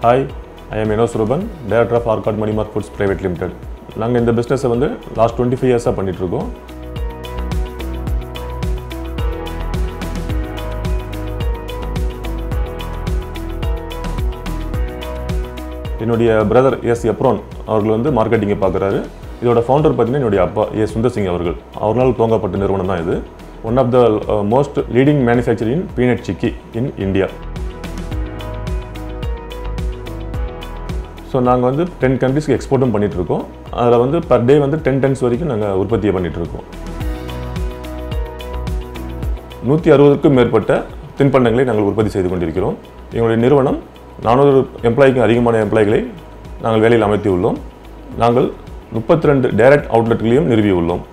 hi I am Vinos Ruban director of Arcot Manimark foods private limited நாங்கள் இந்த பிஸ்னஸை வந்து லாஸ்ட் டுவெண்ட்டி ஃபைவ் இயர்ஸாக பண்ணிகிட்ருக்கோம் என்னுடைய பிரதர் எஸ் எப்ரோன் அவர்கள் வந்து மார்க்கெட்டிங்கை பார்க்குறாரு இதோட ஃபவுண்டர் பார்த்தீங்கன்னா என்னுடைய அப்பா ஏ சுந்தர் சிங் அவர்கள் அவர்களால் துவங்கப்பட்ட நிறுவனம் தான் இது one of the most leading manufacturing peanut chikki in India so நாங்கள் வந்து டென் கண்ட்ரிஸ்க்கு எக்ஸ்போர்ட்டும் பண்ணிகிட்ருக்கோம் அதில் வந்து பர் டே வந்து டென் டன்ஸ் வரைக்கும் நாங்கள் உற்பத்தியை பண்ணிகிட்ருக்கோம் நூற்றி அறுபதுக்கும் மேற்பட்ட தின்பண்டங்களை நாங்கள் உற்பத்தி செய்து கொண்டிருக்கிறோம் எங்களுடைய நிறுவனம் நானூறு எம்ப்ளாய்க்கும் அதிகமான எம்ப்ளாய்களை நாங்கள் வேலையில் அமைத்து உள்ளோம் நாங்கள் முப்பத்தி ரெண்டு டைரக்ட் அவுட்லெட்களையும் நிறுவி உள்ளோம்